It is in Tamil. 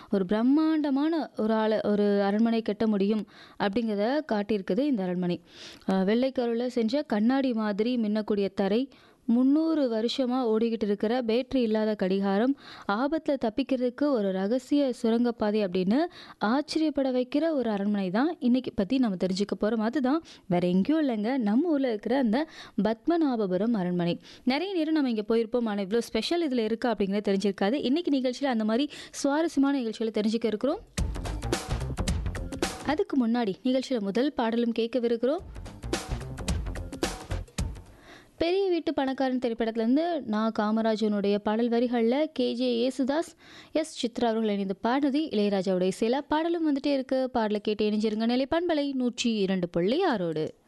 ஒரு பிரம்மாண்டமான ஒரு ஆள ஒரு அரண்மனை கட்ட முடியும் அப்படிங்கிறத காட்டியிருக்குது இந்த அரண்மனை அஹ் வெள்ளைக்கருவில் செஞ்ச கண்ணாடி மாதிரி மின்னக்கூடிய தரை முந்நூறு வருஷமாக ஓடிக்கிட்டு இருக்கிற பேட்டரி இல்லாத கடிகாரம் ஆபத்தில் தப்பிக்கிறதுக்கு ஒரு ரகசிய சுரங்கப்பாதை அப்படின்னு ஆச்சரியப்பட வைக்கிற ஒரு அரண்மனை தான் இன்னைக்கு பற்றி நம்ம தெரிஞ்சுக்க போகிறோம் அதுதான் வேற எங்கேயும் இல்லைங்க நம்ம ஊரில் இருக்கிற அந்த பத்மநாபபுரம் அரண்மனை நிறைய நேரம் நம்ம இங்கே போயிருப்போம் ஆனால் இவ்வளோ ஸ்பெஷல் இதில் இருக்கா அப்படிங்கிறது தெரிஞ்சிருக்காது இன்னைக்கு நிகழ்ச்சியில் அந்த மாதிரி சுவாரஸ்யமான நிகழ்ச்சிகளை தெரிஞ்சுக்க இருக்கிறோம் அதுக்கு முன்னாடி நிகழ்ச்சியில் முதல் பாடலும் கேட்கவிருக்கிறோம் பெரிய வீட்டு பணக்காரன் திரைப்படத்திலேருந்து நான் காமராஜனுடைய பாடல் வரிகளில் கேஜே ஏசுதாஸ் எஸ் சித்ரா அவர்கள் இணைந்து பாடினது இளையராஜாவுடைய சில பாடலும் வந்துட்டே இருக்கு பாடலை கேட்டு இணைஞ்சிருங்க நிலை பண்பலை நூற்றி இரண்டு புள்ளி ஆறோடு